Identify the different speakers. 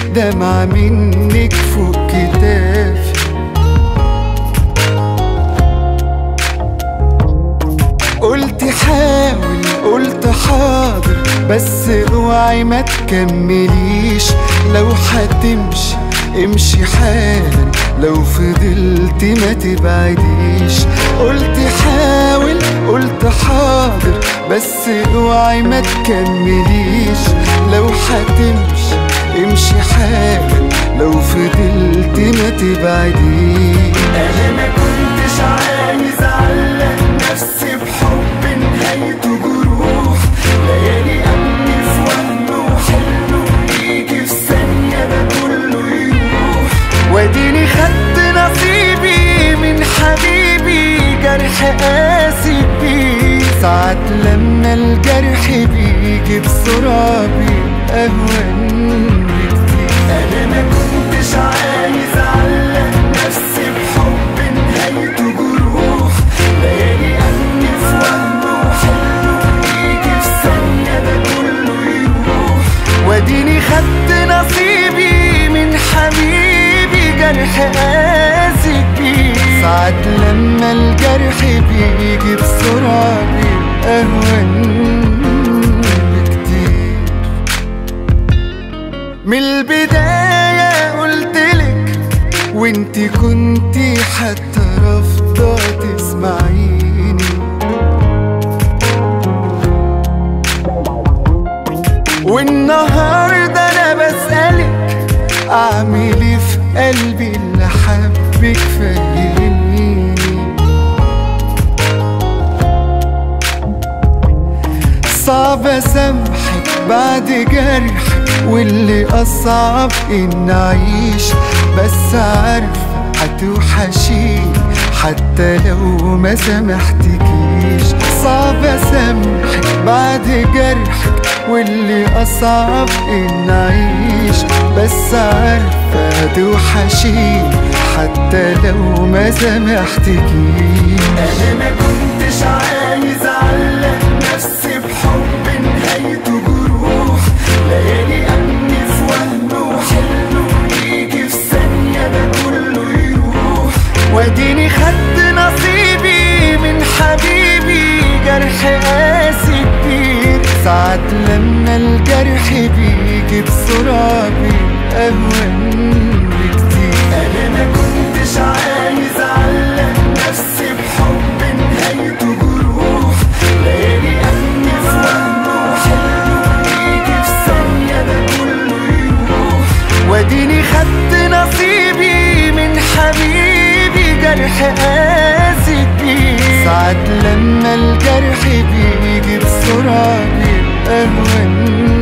Speaker 1: دمعة منك فوق كتافي قلت حاول قلت حاضر بس اوعي ما تكمليش لو هتمشي امشي حالا لو فضلت ما تبعديش قلت حاول قلت حاضر بس اوعي ما تكمليش لو هتمشي امشي حالا لو فضلت ما تبعديش
Speaker 2: انا ما كنتش عايز اعلق نفسي بحب نهايته جروح ليالي امني في وهم وحلم يجي في ثانيه ده كله يروح
Speaker 1: واديني خدت نصيبي من حبيبي جرح قاسي بيه ساعات لما الجرح بيجي بسرعة بيبقى أهون بكتير
Speaker 2: انا ما كنتش عايز اعلق نفسي بحب نهايته جروح ليالي امني في وهم وحلم يجي في ثانيه ده كله يروح
Speaker 1: واديني خدت نصيبي من حبيبي جرح قاسي بيه ساعات لما الجرح بيجي بسرعة بيبقى أهون بكتير من البداية قلتلك وانتي كنتي حتى رافضة تسمعيني والنهاردة أنا بسألك أعمل إيه في قلبي اللي حبك فهميني صعب أسامحك بعد جرحك واللي أصعب إن أعيش بس عارف هتوحشيني حتى لو ما سامحتكيش صعب أسامحك بعد جرحك واللي أصعب إن أعيش بس عارفة هتوحشيني حتى لو ما سامحتكيش
Speaker 2: انا ما كنتش عايز اعلق نفسي بحب نهايته جروح ليالي امني في وهم وحلم يجي في ثانيه ده كله يروح
Speaker 1: واديني خدت نصيبي من حبيبي جرح قاسي كتير ساعات لما الجرح بيجي بسرعة بيبقى أهون بكتير
Speaker 2: انا ما كنتش عايز اعلق نفسي بحب نهايته جروح ليالي امني في وهم وحلم يجي في ثانيه ده كله يروح
Speaker 1: واديني خدت نصيبي من حبيبي جرح قاسي كتير ساعات لما الجرح بيجي بسرعة بيبقى أهون